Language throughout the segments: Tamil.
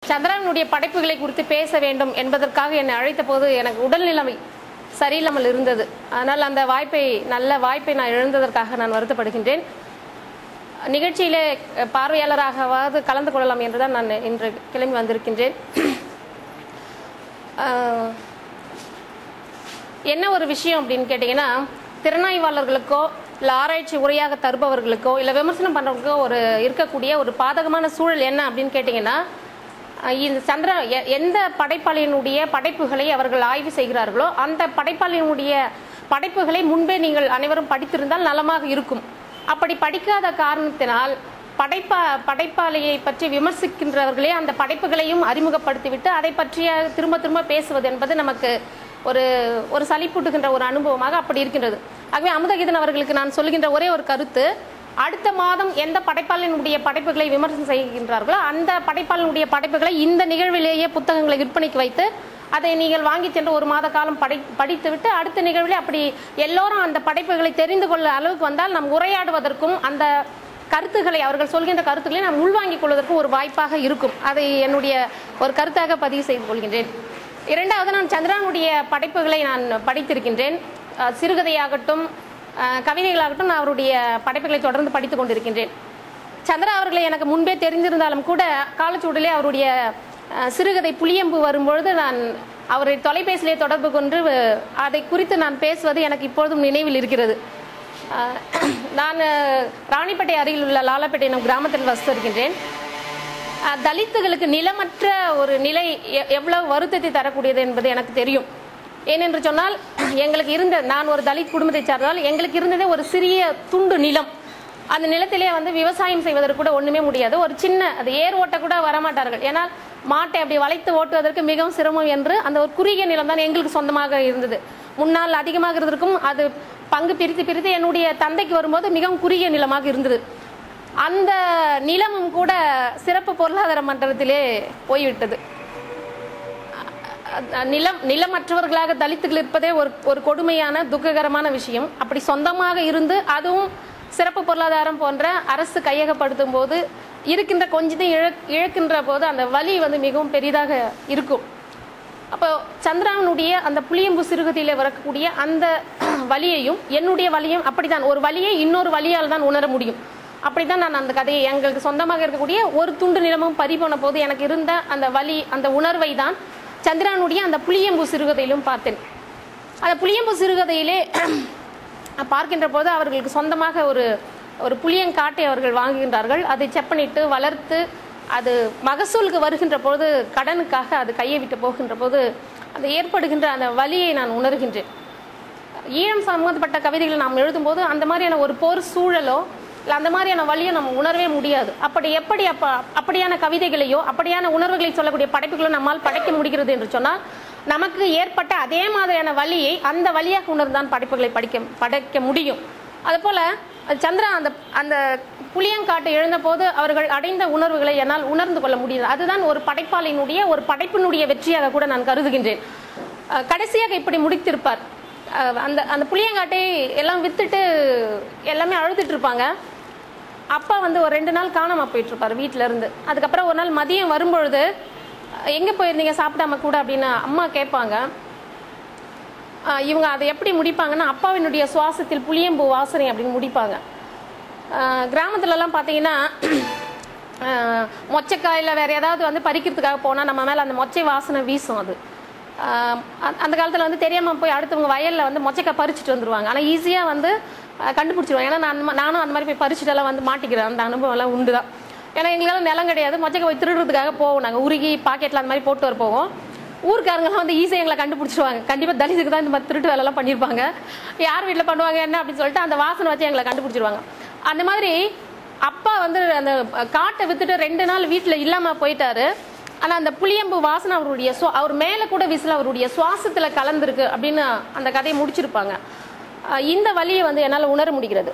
சந்திரனுடைய படைப்புகளை குறித்து பேச வேண்டும் என்பதற்காக என்னை அழைத்த போது எனக்கு உடல்நிலைமை சரியில்லாமல் இருந்தது ஆனால் அந்த வாய்ப்பை நல்ல வாய்ப்பை நான் இழந்ததற்காக நான் வருத்தப்படுகின்றேன் நிகழ்ச்சியிலே அஹ், பார்வையாளராகவாவது கலந்து கொள்ளலாம் என்றுதான் நான் இன்று கிளம்பி வந்திருக்கின்றேன் அஹ், என்ன ஒரு விஷயம் அப்படின்னு கேட்டிங்கன்னா திறனாய்வாளர்களுக்கோ இல்லை ஆராய்ச்சி உரையாக தருபவர்களுக்கோ இல்லை விமர்சனம் பண்ணுறவங்களுக்கோ ஒரு இருக்கக்கூடிய ஒரு பாதகமான சூழல் என்ன அப்படின்னு கேட்டிங்கன்னா அஹ் இந்த சந்திர எ- எந்த படைப்பாளியினுடைய படைப்புகளை அவர்கள் ஆய்வு செய்கிறார்களோ அந்த படைப்பாளியினுடைய படைப்புகளை முன்பே நீங்கள் அனைவரும் படித்திருந்தால் நலமாக இருக்கும் அப்படி படிக்காத காரணத்தினால் படைப்பா படைப்பாளியை பற்றி விமர்சிக்கின்றவர்களே அந்த படைப்புகளையும் அறிமுகப்படுத்திவிட்டு அதை பற்றிய திரும்ப திரும்ப பேசுவது என்பது நமக்கு ஒரு ஒரு சலிப்பூட்டுகின்ற ஒரு அனுபவமாக அப்படி இருக்கின்றது ஆகவே அமுதகீதன் அவர்களுக்கு நான் சொல்லுகின்ற ஒரே ஒரு கருத்து அடுத்த மாதம் எந்த படைப்பாளனுடைய படைப்புகளை விமர்சனம் செய்கின்றார்களோ அந்த படைப்பாளனுடைய படைப்புகளை இந்த நிகழ்விலேயே புத்தகங்களை விற்பனைக்கு வைத்து அதை நீங்கள் வாங்கி சென்று ஒரு மாத காலம் படை படித்துவிட்டு அடுத்த நிகழ்வில் அப்படி எல்லோரும் அந்த படைப்புகளை தெரிந்து கொள்ள அளவுக்கு வந்தால் நாம் உரையாடுவதற்கும் அந்த கருத்துக்களை அவர்கள் சொல்கின்ற கருத்துக்களை நாம் உள்வாங்கிக் கொள்வதற்கும் ஒரு வாய்ப்பாக இருக்கும் அதை என்னுடைய ஒரு கருத்தாக பதிவு செய்து கொள்கின்றேன் இரண்டாவது நான் சந்திரனுடைய படைப்புகளை நான் படித்திருக்கின்றேன் அஹ் சிறுகதையாகட்டும் அஹ் கவிதைகளாகட்டும் நான் அவருடைய படைப்புகளை தொடர்ந்து படித்துக் கொண்டிருக்கின்றேன் சந்திரா அவர்களை எனக்கு முன்பே தெரிந்திருந்தாலும் கூட காலச்சூடிலே அவருடைய அஹ், சிறுகதை புளியம்பு வரும்பொழுது நான் அவரை தொலைபேசியிலே தொடர்பு கொண்டு அஹ், அதை குறித்து நான் பேசுவது எனக்கு இப்பொழுதும் நினைவில் இருக்கிறது அஹ், நான் அஹ், ராணிப்பேட்டை அருகில் உள்ள லாலாப்பேட்டை எனும் கிராமத்தில் வசித்து வருகின்றேன் அஹ், தலித்துகளுக்கு நிலமற்ற ஒரு நிலை எ- எவ்வளவு வருத்தத்தை தரக்கூடியது என்பது எனக்கு தெரியும் ஏனென்று சொன்னால் எங்களுக்கு இருந்த நான் ஒரு தலித் குடும்பத்தை சார்ந்தால் எங்களுக்கு இருந்ததே ஒரு சிறிய துண்டு நிலம் அந்த நிலத்திலே வந்து விவசாயம் செய்வதற்கு கூட ஒண்ணுமே முடியாது ஒரு சின்ன அது ஏர் ஓட்ட கூட வரமாட்டார்கள் ஏன்னால் மாட்டை அப்படி வளைத்து ஓட்டுவதற்கு மிகவும் சிரமம் என்று அந்த ஒரு குறுகிய நிலம் தான் எங்களுக்கு சொந்தமாக இருந்தது முன்னால் அதிகமாக இருந்திருக்கும் அது பங்கு பிரித்து பிரித்து என்னுடைய தந்தைக்கு வரும்போது மிகவும் குறுகிய நிலமாக இருந்தது அந்த நிலமும் கூட சிறப்பு பொருளாதார மண்டலத்திலே போய்விட்டது அ- நிலம் நிலமற்றவர்களாக தலித்துகள் இருப்பதே ஒரு ஒரு கொடுமையான துக்ககரமான விஷயம் அப்படி சொந்தமாக இருந்து அதுவும் சிறப்பு பொருளாதாரம் போன்ற அரசு கையகப்படுத்தும் போது இருக்கின்ற கொஞ்சத்தை இழ- இழக்கின்ற போது அந்த வலி வந்து மிகவும் பெரிதாக இருக்கும் அப்போ சந்திராவனுடைய அந்த புளியம்பு சிறுகதையில வரக்கூடிய அந்த வலியையும் என்னுடைய வலியும் அப்படித்தான் ஒரு வலியை இன்னொரு வலியால் தான் உணர முடியும் அப்படித்தான் நான் அந்த கதையை எங்களுக்கு சொந்தமாக இருக்கக்கூடிய ஒரு துண்டு நிலமும் பறிபோன போது எனக்கு இருந்த அந்த வலி அந்த உணர்வை தான் சந்திரானுடைய அந்த புளியம்பு சிறுகதையிலும் பார்த்தேன் அந்த புளியம்பு சிறுகதையிலே பார்க்கின்ற போது அவர்களுக்கு சொந்தமாக ஒரு ஒரு புளியங்காட்டை அவர்கள் வாங்குகின்றார்கள் அதை செப்பனிட்டு வளர்த்து அது மகசூலுக்கு வருகின்ற பொழுது கடனுக்காக அது கையை விட்டு போகின்ற போது அது ஏற்படுகின்ற அந்த வலியை நான் உணர்கின்றேன் ஈழம் சம்பந்தப்பட்ட கவிதைகளை நாம் எழுதும்போது அந்த மாதிரியான ஒரு போர் சூழலோ இல்லை அந்த மாதிரியான வழியை நம்ம உணரவே முடியாது அப்படி எப்படி அப்ப அப்படியான கவிதைகளையோ அப்படியான உணர்வுகளை சொல்லக்கூடிய படைப்புகளோ நம்மால் படைக்க முடிகிறது என்று சொன்னால் நமக்கு ஏற்பட்ட அதே மாதிரியான வழியை அந்த வழியாக உணர்ந்தான் படைப்புகளை படிக்க படைக்க முடியும் அதுபோல சந்திரா அந்த அந்த புளியங்காட்டை எழுந்த போது அவர்கள் அடைந்த உணர்வுகளை என்னால் உணர்ந்து கொள்ள முடியுது அதுதான் ஒரு படைப்பாளினுடைய ஒரு படைப்பினுடைய வெற்றியாக கூட நான் கருதுகின்றேன் அஹ் கடைசியாக இப்படி முடித்திருப்பார் அஹ் அந்த அந்த புளியங்காட்டை எல்லாம் வித்துட்டு எல்லாமே அழுதுட்டு இருப்பாங்க அப்பா வந்து ஒரு ரெண்டு நாள் காணாம போயிட்டு இருப்பாரு வீட்ல இருந்து அதுக்கப்புறம் ஒரு நாள் மதியம் வரும்பொழுது அஹ் எங்க போயிருந்தீங்க சாப்பிடாம கூட அப்படின்னு அம்மா கேட்பாங்க அஹ் இவங்க அதை எப்படி முடிப்பாங்கன்னா அப்பாவினுடைய சுவாசத்தில் புளியம்பூ வாசனை அப்படின்னு முடிப்பாங்க அஹ் கிராமத்துலலாம் பார்த்தீங்கன்னா அஹ் மொச்சக்காயில் வேற ஏதாவது வந்து பறிக்கிறதுக்காக போனால் நம்ம மேலே அந்த மொச்சை வாசனை வீசும் அது அஹ் அந்த- அந்த காலத்தில் வந்து தெரியாமல் போய் அடுத்தவங்க வயலில் வந்து மொச்சக்காய் பறிச்சுட்டு வந்துருவாங்க ஆனால் ஈஸியாக வந்து அஹ் கண்டுபிடிச்சிருவாங்க ஏன்னா நான் அந்த மா- நானும் அந்த மாதிரி போய் பறிச்சுட்டெல்லாம் வந்து மாட்டிக்கிறேன் அந்த அனுபவம் எல்லாம் உண்டு தான் ஏன்னா எங்களுக்கெல்லாம் நிலம் கிடையாது மொச்சக்காய் போய் திருடுறதுக்காக போவோம் நாங்கள் உருகி பாக்கெட்டில் அந்த மாதிரி போட்டு வர போவோம் ஊர்க்காரங்கெல்லாம் வந்து ஈஸியாக எங்களை கண்டுபிடிச்சிருவாங்க கண்டிப்பாக தலித்துக்கு தான் இந்த மாதிரி திருட்டு வேலைலாம் பண்ணியிருப்பாங்க யார் வீட்டில் பண்ணுவாங்க என்ன அப்படின்னு சொல்லிட்டு அந்த வாசனை வச்சு எங்களை கண்டுபிடிச்சிருவாங்க அந்த மாதிரி அப்பா வந்து அந்த காட்டை வித்துட்டு ரெண்டு நாள் வீட்டில் இல்லாமல் போயிட்டாரு ஆனால் அந்த புளியம்பு வாசனை அவருடைய சுவா அவர் மேலே கூட விசில் அவருடைய சுவாசத்தில் கலந்துருக்கு அப்படின்னு அந்த கதையை முடிச்சிருப்பாங்க அஹ் இந்த வழியை வந்து என்னால் உணர முடிகிறது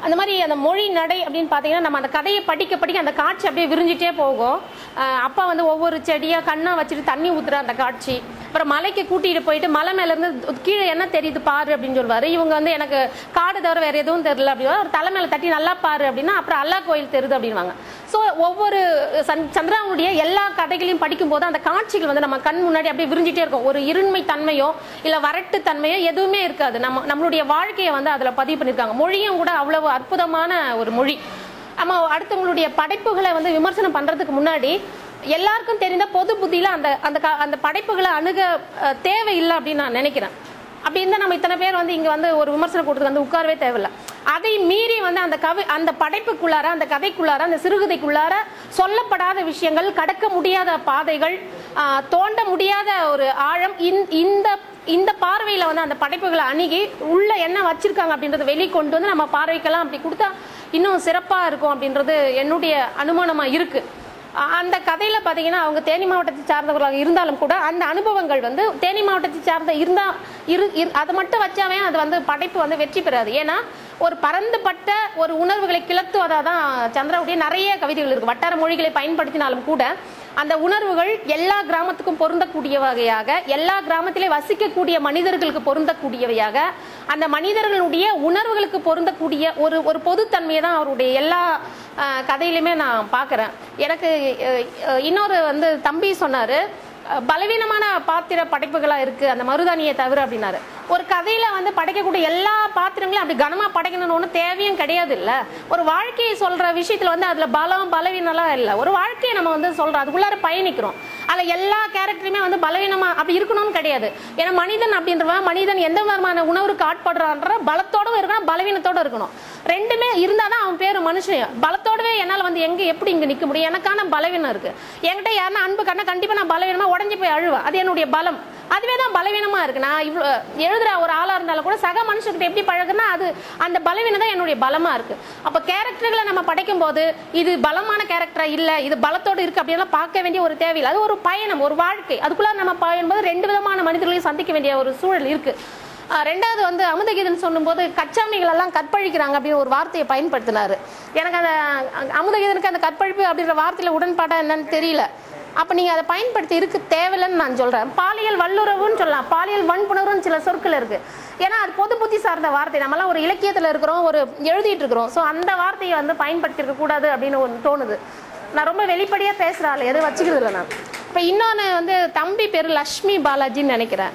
அந்த மாதிரி அந்த மொழி நடை அப்படின்னு பார்த்தீங்கன்னா நம்ம அந்த கதையை படிக்க படிக்க அந்த காட்சி அப்படியே விரிஞ்சிட்டே போகும் அஹ் அப்பா வந்து ஒவ்வொரு செடியா கண்ணா வச்சுட்டு தண்ணி ஊத்துற அந்த காட்சி அப்புறம் மலைக்கு கூட்டிட்டு போயிட்டு மலை மேல இருந்து கீழே என்ன தெரியுது பாரு அப்படின்னு சொல்லுவாரு இவங்க வந்து எனக்கு காடு தவிர வேற எதுவும் தெரியல அப்படின்னு ஒரு தலை மேல தட்டி நல்லா பாரு அப்படின்னா அப்புறம் அல்லா கோயில் தெரியுது அப்படின்வாங்க ஸோ ஒவ்வொரு சந்- சந்திராவுடைய எல்லா கதைகளையும் படிக்கும்போது அந்த காட்சிகள் வந்து நம்ம கண் முன்னாடி அப்படியே விரிஞ்சிட்டே இருக்கும் ஒரு இருண்மை தன்மையோ இல்ல வரட்டு தன்மையோ எதுவுமே இருக்காது நம்ம நம்மளுடைய வாழ்க்கையை வந்து அதுல பதிவு பண்ணியிருக்காங்க மொழியும் கூட அவ்வளவு அற்புதமான ஒரு மொழி நம்ம அடுத்தவங்களுடைய படைப்புகளை வந்து விமர்சனம் பண்றதுக்கு முன்னாடி எல்லாருக்கும் தெரிந்த பொது புத்தியில அந்த அந்த க- அந்த படைப்புகளை அணுக அஹ், தேவையில்லை அப்படின்னு நான் நினைக்கிறேன் அப்படி இருந்தா நம்ம இத்தனை பேர் வந்து இங்க வந்து ஒரு விமர்சனம் கொடுத்து வந்து உட்காரவே தேவையில்ல அதை மீறி வந்து அந்த கவி அந்த படைப்புக்குள்ளார அந்த கதைக்குள்ளார அந்த சிறுகதைக்குள்ளார சொல்லப்படாத விஷயங்கள் கடக்க முடியாத பாதைகள் ஆஹ், தோண்ட முடியாத ஒரு ஆழம் இந்த- இந்த இந்த பார்வையில வந்து அந்த படைப்புகளை அணுகி உள்ள என்ன வச்சிருக்காங்க அப்படின்றத வெளி கொண்டு வந்து நம்ம பார்வைக்கெல்லாம் அப்படி கொடுத்தா இன்னும் சிறப்பா இருக்கும் அப்படின்றது என்னுடைய அனுமானமா இருக்கு அ- அந்த கதையில பாத்தீங்கன்னா அவங்க தேனி மாவட்டத்தை சார்ந்தவர்களாக இருந்தாலும் கூட அந்த அனுபவங்கள் வந்து தேனி மாவட்டத்தை சார்ந்த இருந்தா இரு இரு- அதை மட்டும் வச்சாவே அது வந்து படைப்பு வந்து வெற்றி பெறாது ஏன்னா ஒரு பரந்துபட்ட ஒரு உணர்வுகளை கிளத்துவதா தான் சந்திராவுடைய நிறைய கவிதைகள் இருக்கு வட்டார மொழிகளை பயன்படுத்தினாலும் கூட அந்த உணர்வுகள் எல்லா கிராமத்துக்கும் பொருந்தக்கூடிய வகையாக எல்லா கிராமத்திலே வசிக்கக்கூடிய மனிதர்களுக்கு பொருந்தக்கூடியவையாக அந்த மனிதர்களுடைய உணர்வுகளுக்கு பொருந்தக்கூடிய ஒரு ஒரு பொதுத்தன்மையை தான் அவருடைய எல்லா அஹ், கதையிலுமே நான் பார்க்குறேன் எனக்கு அஹ், அஹ், இன்னொரு வந்து தம்பி சொன்னாரு அஹ், பலவீனமான பாத்திர படைப்புகளா இருக்கு அந்த மருதாணியை தவிர அப்படின்னாரு ஒரு கதையில வந்து படைக்கக்கூடிய எல்லா பாத்திரங்களையும் அப்படி கனமா படைக்கணும்னு ஒன்றும் தேவையும் கிடையாது இல்ல ஒரு வாழ்க்கையை சொல்ற விஷயத்துல வந்து அதுல பலம் பலவீனம்லாம் இல்ல ஒரு வாழ்க்கையை நம்ம வந்து சொல்றோம் அதுக்குள்ளார பயணிக்கிறோம் அதுல எல்லா கேரக்டருமே வந்து பலவீனமா அப்படி இருக்கணும்னு கிடையாது ஏன்னா மனிதன் அப்படின்றவன் மனிதன் எந்த விதமான உணவுக்கு ஆட்படுறான்ற பலத்தோடவும் இருக்கணும் பலவீனத்தோட இருக்கணும் ரெண்டுமே இருந்தாதான் அவன் பேரு மனுஷன் பலத்தோடவே என்னால வந்து எங்க எப்படி இங்க நிக்க முடியும் எனக்கான பலவீனம் இருக்கு என்கிட்ட யாருன்னா அன்பு கண்ணா கண்டிப்பா நான் பலவீனமா உடஞ்சி போய் அழுவேன் அது என்னுடைய பலம் அதுவே தான் பலவீனமா இருக்கு நான் இவ்வளவு எழுதுற ஒரு ஆளா இருந்தாலும் கூட சக மனுஷர்கிட்ட எப்படி பழகுனா அது அந்த பலவீனம் தான் என்னுடைய பலமா இருக்கு அப்ப கேரக்டர்களை நம்ம படைக்கும் போது இது பலமான கேரக்டரா இல்ல இது பலத்தோடு இருக்கு அப்படியெல்லாம் பார்க்க வேண்டிய ஒரு தேவையில்லை அது ஒரு பயணம் ஒரு வாழ்க்கை அதுக்குள்ள நம்ம பயன்போது ரெண்டு விதமான மனிதர்களையும் சந்திக்க வேண்டிய ஒரு சூழல் இருக்கு ஆஹ் ரெண்டாவது வந்து அமுதகீதன் சொல்லும்போது கச்சாமிகள் எல்லாம் கற்பழிக்கிறாங்க அப்படின்னு ஒரு வார்த்தையை பயன்படுத்தினாரு எனக்கு அந்த அமுதகீதனுக்கு அந்த கற்பழிப்பு அப்படின்ற வார்த்தையில உடன்பாடா என்னன்னு தெரியல அப்ப நீங்க அதை பயன்படுத்தி இருக்கு தேவையில்லைன்னு நான் சொல்றேன் பாலியல் வல்லுறவுன்னு சொல்லலாம் பாலியல் வன்புணர்வுன்னு சில சொற்கள் இருக்கு ஏன்னா அது பொது புத்தி சார்ந்த வார்த்தை நம்மலாம் ஒரு இலக்கியத்துல இருக்கிறோம் ஒரு எழுதிட்டு இருக்கிறோம் ஸோ அந்த வார்த்தையை வந்து பயன்படுத்தி இருக்க கூடாது அப்படின்னு ஒன்று தோணுது நான் ரொம்ப வெளிப்படையா பேசுற ஆள் எதுவும் வச்சுக்கிறது இல்லை நான் இப்ப இன்னொன்னு வந்து தம்பி பேரு லக்ஷ்மி பாலாஜின்னு நினைக்கிறேன்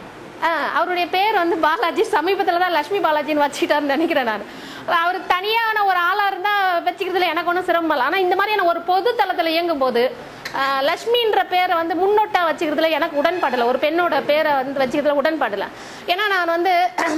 ஆ, அவருடைய பேர் வந்து பாலாஜி சமீபத்தில் தான் லட்சுமி பாலாஜின்னு வச்சுக்கிட்டாருன்னு நினைக்கிறேன் நான் அவர் தனியான ஒரு ஆளா இருந்தா வச்சுக்கிறதுல எனக்கு ஒன்றும் சிரமம் இல்லை ஆனால் இந்த மாதிரியான ஒரு பொது தளத்தில் இயங்கும் போது ஆ, லட்சுமின்ற பேரை வந்து முன்னோட்டா வச்சுக்கிறதுல எனக்கு உடன்பாடில்லை ஒரு பெண்ணோட பேரை வந்து வச்சுக்கிறதுல உடன்பாடில்லை ஏன்னா நான் வந்து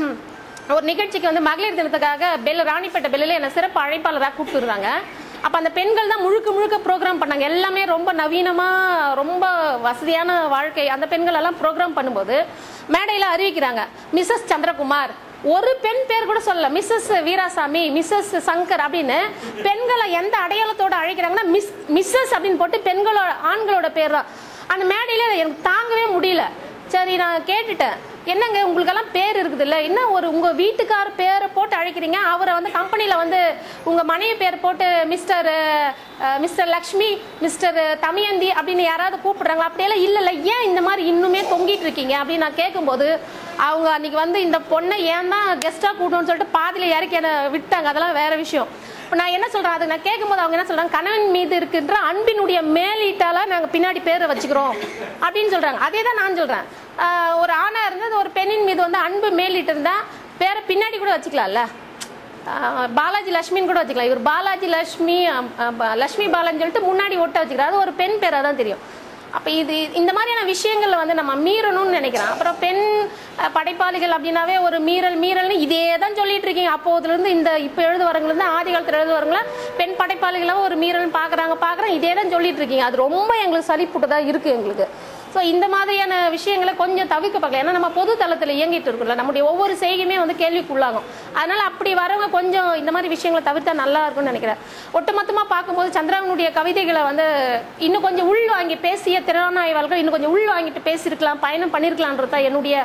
ஒரு நிகழ்ச்சிக்கு வந்து மகளிர் தினத்துக்காக பெல் ராணிப்பேட்டை பெல்லில் என்னை சிறப்பு அழைப்பாளராக கூப்பிட்டுருந்தாங்க அப்ப அந்த பெண்கள் தான் முழுக்க முழுக்க ப்ரோக்ராம் பண்ணாங்க எல்லாமே ரொம்ப நவீனமா ரொம்ப வசதியான வாழ்க்கை அந்த பெண்கள் எல்லாம் ப்ரோக்ராம் பண்ணும்போது மேடையில அறிவிக்கிறாங்க மிஸ்ஸஸ் சந்திரகுமார் ஒரு பெண் பேர் கூட சொல்லல மிஸ்ஸஸ் வீராசாமி மிஸ்ஸஸ் சங்கர் அப்படின்னு பெண்களை எந்த அடையாளத்தோட அழைக்கிறாங்கன்னா மிஸ் மிஸ்ஸஸ் அப்படின்னு போட்டு பெண்களோட ஆண்களோட பேர் தான் அந்த மேடையில எனக்கு தாங்கவே முடியல சரி நான் கேட்டுட்டேன் என்னங்க உங்களுக்கெல்லாம் பேர் இருக்குது இல்ல என்ன ஒரு உங்க வீட்டுக்கார பேரை போட்டு அழைக்கிறீங்க அவரை வந்து கம்பெனில வந்து உங்க மனைவி பேர் போட்டு mister mister Lakshmi mister Damayanthi அப்படின்னு யாராவது கூப்பிடுறாங்களா அப்படியெல்லாம் இல்ல இல்ல ஏன் இந்த மாதிரி இன்னுமே தொங்கிட்டு இருக்கீங்க அப்படின்னு நான் கேட்கும்போது அவங்க அன்னைக்கு வந்து இந்த பொண்ணை ஏன் தான் கெஸ்டா கூட்டணும்னு சொல்லிட்டு பாதியில இறக்கி என்னை விட்டாங்க அதெல்லாம் வேற விஷயம் இப்ப நான் என்ன சொல்றேன் அது நான் கேட்கும்போது அவங்க என்ன சொல்றாங்க கணவன் மீது இருக்கின்ற அன்பினுடைய மேலீட்டால நாங்க பின்னாடி பேரை வச்சுக்கிறோம் அப்படின்னு சொல்றாங்க அதே தான் நான் சொல்றேன் ஆஹ் ஒரு ஆணா இருந்து ஒரு பெண்ணின் மீது வந்து அன்பு மேலிட்டு இருந்தா பேரை பின்னாடி கூட வச்சுக்கலாம்ல ஆஹ் பாலாஜி லட்சுமின்னு கூட வச்சுக்கலாம் இவர் பாலாஜி லட்சுமி அம், அஹ், ப- லட்சுமி பாலான்னு சொல்லிட்டு முன்னாடி ஒட்ட வச்சுக்கிறார் அது ஒரு பெண் பேரா தான் தெரியும் அப்ப இது இந்த மாதிரியான விஷயங்கள்ல வந்து நம்ம மீறணும்னு நினைக்கிறேன் அப்புறம் பெண் அஹ், படைப்பாளிகள் அப்படின்னாவே ஒரு மீறல் மீறல்னு இதே தான் சொல்லிட்டு இருக்கீங்க அப்போதுல இருந்து இந்த இப்ப எழுதுவரங்கல இருந்து ஆதி காலத்துல எழுதுவரங்கள பெண் படைப்பாளிகளாக ஒரு மீறல் பாக்குறாங்க பாக்குறேன் இதே தான் சொல்லிட்டு இருக்கீங்க அது ரொம்ப எங்களுக்கு சலிப்புட்டதா இருக்கு எங்களுக்கு ஸோ இந்த மாதிரியான விஷயங்களை கொஞ்சம் தவிர்க்க பார்க்கலாம் ஏன்னா நம்ம பொது தளத்தில் இயங்கிட்டு இருக்கோம்ல நம்முடைய ஒவ்வொரு செய்கையுமே வந்து கேள்விக்குள்ளாகும் அதனால அப்படி வரவங்க கொஞ்சம் இந்த மாதிரி விஷயங்களை தவிர்த்தா நல்லா இருக்கும்னு நினைக்கிறேன் ஒட்டுமொத்தமா பார்க்கும்போது சந்திரனுடைய கவிதைகளை வந்து இன்னும் கொஞ்சம் உள் வாங்கி பேசிய திறனாய்வாளர்கள் இன்னும் கொஞ்சம் உள் வாங்கிட்டு பேசியிருக்கலாம் பயணம் பண்ணியிருக்கலான்றது தான் என்னுடைய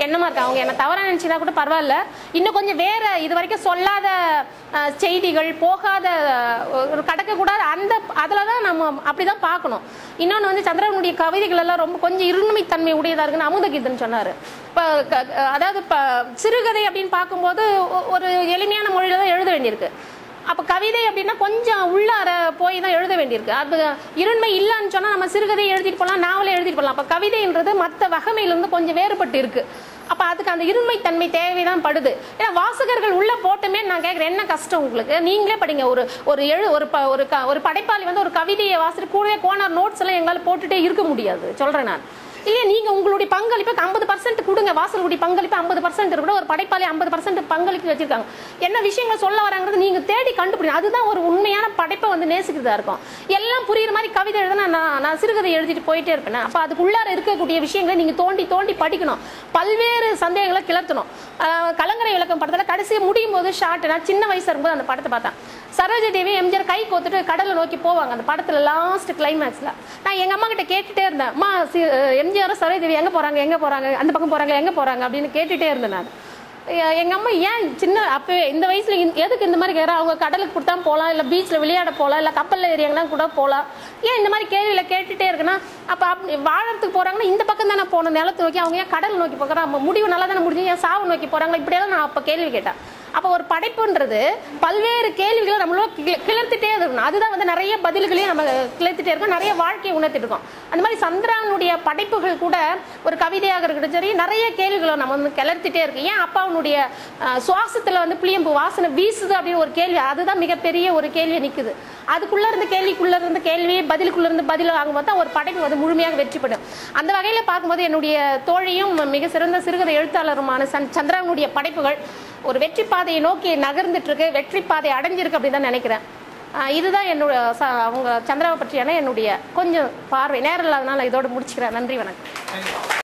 எண்ணமா இருக்கு அவங்க என்ன தவறா நினைச்சதா கூட பரவாயில்ல இன்னும் கொஞ்சம் வேற இது வரைக்கும் சொல்லாத அஹ், செய்திகள் போகாத அஹ், ஒரு கடக்கக்கூடாது அந்த அதில் தான் நம்ம அப்படிதான் பார்க்கணும் இன்னொன்று வந்து சந்திரனுடைய கவிதைகள் எல்லாம் ரொம்ப கொஞ்சம் இருண்மைத்தன்மை உடையதா இருக்குன்னு அமுதகீதன் சொன்னாரு இப்போ அதாவது இப்போ சிறுகதை அப்படின்னு பார்க்கும்போது ஒ- ஒரு எளிமையான மொழியில தான் எழுத வேண்டியிருக்கு அப்ப கவிதை அப்படின்னா கொஞ்சம் உள்ளார போய் தான் எழுத வேண்டியிருக்கு அது இருண்மை இல்லைன்னு சொன்னா நம்ம சிறுகதை எழுதிட்டு போகலாம் நாவலே எழுதிட்டு போகலாம் அப்ப கவிதைன்றது மற்ற வகைமையிலிருந்து கொஞ்சம் வேறுபட்டு இருக்கு அப்ப அதுக்கு அந்த இருண்மை தன்மை தேவைதான் படுது ஏன்னா வாசகர்கள் உள்ள போட்டுமே நான் கேட்கறேன் என்ன கஷ்டம் உங்களுக்கு நீங்களே படிங்க ஒரு ஒரு எழு ஒரு ப- ஒரு க- ஒரு படைப்பாளி வந்து ஒரு கவிதையை வாசிட்டு கூடவே கோனார் நோட்ஸ் எல்லாம் எங்களால் போட்டுட்டே இருக்க முடியாது சொல்றேன் நான் இல்லையா நீங்க உங்களுடைய பங்களிப்பை ஐம்பது பர்சன்ட் கொடுங்க வாசலுடைய பங்களிப்பு ஐம்பது பர்சன்ட் கூட ஒரு படைப்பாளி ஐம்பது பர்சன்ட் பங்களிப்பு வச்சிருக்காங்க என்ன விஷயங்களை சொல்ல வராங்கிறது நீங்க தேடி கண்டுபிடிங்க அதுதான் ஒரு உண்மையான படைப்பை வந்து நேசிக்கிறதா இருக்கும் எல்லாம் புரியுற மாதிரி கவிதை எழுதுனா நான் நான் சிறுகதை எழுதிட்டு போயிட்டே இருப்பேன் அப்ப அதுக்குள்ளார இருக்கக்கூடிய விஷயங்களை நீங்க தோண்டி தோண்டி படிக்கணும் பல்வேறு சந்தேகங்களை கிளத்தணும் ஆஹ் கலங்கரை விளக்கம் படத்துல கடைசி முடியும் போது ஷார்ட் நான் சின்ன வயசு இருக்கும்போது அந்த படத்தை பார்த்தேன் சரோஜா தேவி எம்ஜிஆர் கை கோத்துட்டு கடலை நோக்கி போவாங்க அந்த படத்துல லாஸ்ட் கிளைமேக்ஸ்ல நான் எங்க அம்மா கிட்ட கேட்டுட்டே இருந்தேன் அம்மா எம்ஜிஆர் சரோஜா தேவி எங்க போறாங்க எங்க போறாங்க அந்த பக்கம் போறாங்க எங்க போறாங்க அப்படின்னு கேட்டுட்டே இருந்தேன் நான் எ- எங்க அம்மா ஏன் சின்ன அப்பவே இந்த வயசுல இந்த- எதுக்கு இந்த மாதிரி கேட்கறா அவங்க கடலுக்கு கொடுத்தா போகலாம் இல்ல பீச்ல விளையாட போகலாம் இல்ல கப்பல்ல ஏறியாங்கன்னா கூட போகலாம் ஏன் இந்த மாதிரி கேள்வியில கேட்டுட்டே இருக்குன்னா அப்ப அப்படி வாழறதுக்கு போறாங்கன்னா இந்த பக்கம் தானே போகணும் நிலத்தை நோக்கி அவங்க ஏன் கடல் நோக்கி போகிறாங்க முடிவு நல்லா தானே முடிஞ்சு ஏன் சாவு நோக்கி போறாங்க இப்படியெல்லாம் நான் அப்ப கேள்வி கேட்டேன் அப்ப ஒரு படைப்புன்றது பல்வேறு கேள்விகளை நம்மளோட கி- கிளர்த்துட்டே இருக்கணும் அதுதான் வந்து நிறைய பதில்களையும் நம்ம கிளர்த்துட்டே இருக்கோம் நிறைய வாழ்க்கையை உணர்த்திட்டு இருக்கோம் அந்த மாதிரி சந்திரானுடைய படைப்புகள் கூட ஒரு கவிதையாக இருக்கட்டும் சரி நிறைய கேள்விகளை நம்ம வந்து கிளர்த்திட்டே இருக்கு ஏன் அப்பாவுடைய அஹ், சுவாசத்துல வந்து புளியம்பு வாசனை வீசுது அப்படின்னு ஒரு கேள்வி அதுதான் மிகப்பெரிய ஒரு கேள்வி நிக்குது அதுக்குள்ள இருந்து கேள்விக்குள்ள இருந்து கேள்வி பதிலுக்குள்ள இருந்து பதில் வாங்கும்போது தான் ஒரு படைப்பு வந்து முழுமையாக வெற்றி பெறும் அந்த வகையில பார்க்கும்போது என்னுடைய தோழியும் மிக சிறந்த சிறுகதை எழுத்தாளருமான சந்- சந்திரானுடைய படைப்புகள் ஒரு வெற்றி பாதையை நோக்கி நகர்ந்துட்டு இருக்கு வெற்றி பாதை அடைஞ்சிருக்கு அப்படின்னு தான் நினைக்கிறேன் ஆஹ் இதுதான் என்னோட ச- அவங்க சந்திராவை பற்றியான என்னுடைய கொஞ்சம் பார்வை நேரம் இல்லாதனால இதோட முடிச்சுக்கிறேன் நன்றி வணக்கம்